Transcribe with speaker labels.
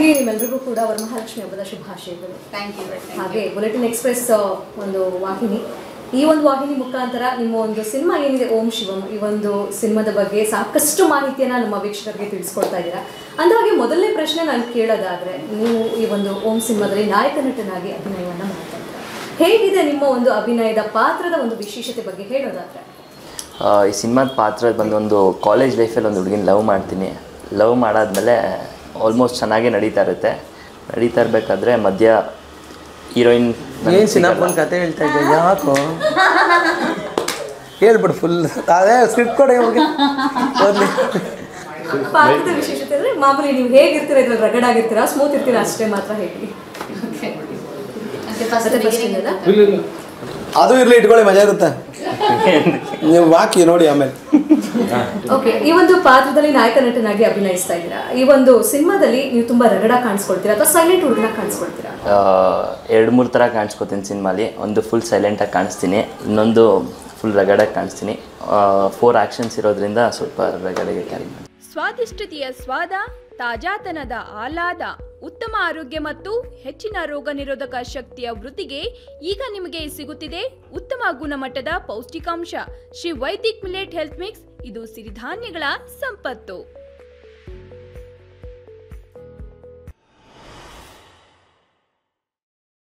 Speaker 1: ಮೊದಲಿಗೆ ನಿಮ್ಮೆಲ್ಲರಿಗೂ ಕೂಡ ವರಮಹಾಲಕ್ಷ್ಮಿ ಹಬ್ಬದ ಶುಭಾಶಯಗಳು
Speaker 2: ಥ್ಯಾಂಕ್ ಯು
Speaker 1: ಹಾಗೆ ಬುಲೆಟಿನ್ ಎಕ್ಸ್ಪ್ರೆಸ್ ಆ, ಒಂದು ವಾಹಿನಿ ಈ ಒಂದು ವಾಹಿನಿ ಮುಖಾಂತರ ನಿಮ್ಮ ಒಂದು ಸಿನಿಮಾ ಏನಿದೆ ಓಂ ಶಿವಂ ಈ ಒಂದು ಸಿನಿಮಾದ ಬಗ್ಗೆ ಸಾಕಷ್ಟು ಮಾಹಿತಿಯನ್ನ ನಮ್ಮ ವೀಕ್ಷಕರಿಗೆ ತಿಳಿಸ್ಕೊಡ್ತಾ ಇದ್ದೀರಾ ಅಂದಹಾಗೆ ಮೊದಲನೇ ಪ್ರಶ್ನೆ ನಾನು ಕೇಳೋದಾದ್ರೆ ನೀವು ಈ ಒಂದು ಓಂ ಸಿನಿಮಾದಲ್ಲಿ ನಾಯಕ ನಟನಾಗಿ ಅಭಿನಯವನ್ನ ಮಾಡ್ತಾ ಇದ್ದೀರಾ ಹೇಗಿದೆ ನಿಮ್ಮ ಒಂದು ಅಭಿನಯದ ಪಾತ್ರದ ಒಂದು ವಿಶೇಷತೆ ಬಗ್ಗೆ ಹೇಳೋದಾದ್ರೆ
Speaker 3: ಆ, ಈ ಸಿನಿಮಾದ ಪಾತ್ರ ಬಂದು ಒಂದು ಕಾಲೇಜ್ ಲೈಫಲ್ಲಿ ಒಂದು ಹುಡುಗಿನ ಲವ್ ಮಾಡ್ತೀನಿ ಲವ್ ಮಾಡಾದ್ಮೇಲೆ ಆಲ್ಮೋಸ್ಟ್ ಚೆನ್ನಾಗೇ ನಡೀತಾ ಇರುತ್ತೆ ನಡೀತಾ ಇರಬೇಕಾದ್ರೆ ಮಧ್ಯ ಹೀರೋಯಿನ್
Speaker 4: ಏನ್ ಸಿನಪ್ಪನ ಕತೆ ಹೇಳ್ತಾ ಇದ್ದೆ ಯಾಕೋ ಹೇಳ್ಬಿಡು ಫುಲ್ ಅದೇ ಸ್ಕ್ರಿಪ್ಟ್ ಕೊಡಿ ಅವ್ರಿಗೆ ಓದ್ಲಿ
Speaker 1: ಪಾತ್ರದ ವಿಶೇಷತೆ ಅಂದ್ರೆ ಮಾಮೂಲಿ ನೀವು ಹೇಗಿರ್ತೀರಾ ಇದ್ರಲ್ಲಿ ರಗಡ್ ಆಗಿರ್ತೀರಾ ಸ್ಮೂತ್ ಇರ್ತೀರಾ ಅಷ್ಟೇ ಮಾತ್ರ ಹೇಳಿ
Speaker 2: ಮತ್ತೆ ಫಸ್ಟ್
Speaker 1: ಮತ್ತೆ first ಇಂದನಾ?
Speaker 4: ಅದು ಇರ್ಲಿ ಇಟ್ಕೊಳ್ಳಿ ಮಜಾ ಇರುತ್ತೆ ನೀವು ಹಾಕಿ ನೋಡಿ ಆಮೇಲೆ
Speaker 1: ಓಕೆ ಈ ಒಂದು ಪಾತ್ರದಲ್ಲಿ ನಾಯಕ ನಟನಾಗಿ ಅಭಿನಯಿಸ್ತಾ ಇದ್ದೀರಾ ಈ ಒಂದು ಸಿನಿಮಾದಲ್ಲಿ ನೀವು ತುಂಬಾ ರಗಡ ಕಾಣಿಸ್ಕೊಳ್ತೀರಾ ಅಥವಾ ಸೈಲೆಂಟ್ ಹುಡುಗನ ಕಾಣಿಸ್ಕೊಳ್ತೀರಾ
Speaker 3: ಎರಡು ಮೂರು ಥರ ಕಾಣಿಸ್ಕೋತೀನಿ ಸಿನಿಮಾಲಿ ಒಂದು ಫುಲ್ ಸೈಲೆಂಟಾಗಿ ಕಾಣಿಸ್ತೀನಿ ಇನ್ನೊಂದು ಫುಲ್ ರಗಡಾಗಿ ಕಾಣಿಸ್ತೀನಿ ಫೋರ್ ಆ್ಯಕ್ಷನ್ಸ್ ಇರೋದ್ರಿಂದ ಸ್ವಲ್ಪ ರಗಡೆಗೆ ಕ್ಯಾರಿ ಮಾಡಿ
Speaker 5: ಸ್ವಾದಿಷ್ಟತೆಯ ಸ್ವಾದ ತಾಜಾತನದ ಆಹ್ಲಾದ ಉತ್ತಮ ಆರೋಗ್ಯ ಮತ್ತು ಹೆಚ್ಚಿನ ರೋಗ ನಿರೋಧಕ ಶಕ್ತಿಯ ವೃದ್ಧಿಗೆ ಈಗ ನಿಮಗೆ ಸಿಗುತ್ತಿದೆ ಉತ್ತಮ ಗುಣಮಟ್ಟದ ಪೌಷ್ಟಿಕಾಂಶ Shri Vaidik millet health mix ಇದು ಸಿರಿಧಾನ್ಯಗಳ ಸಂಪತ್ತು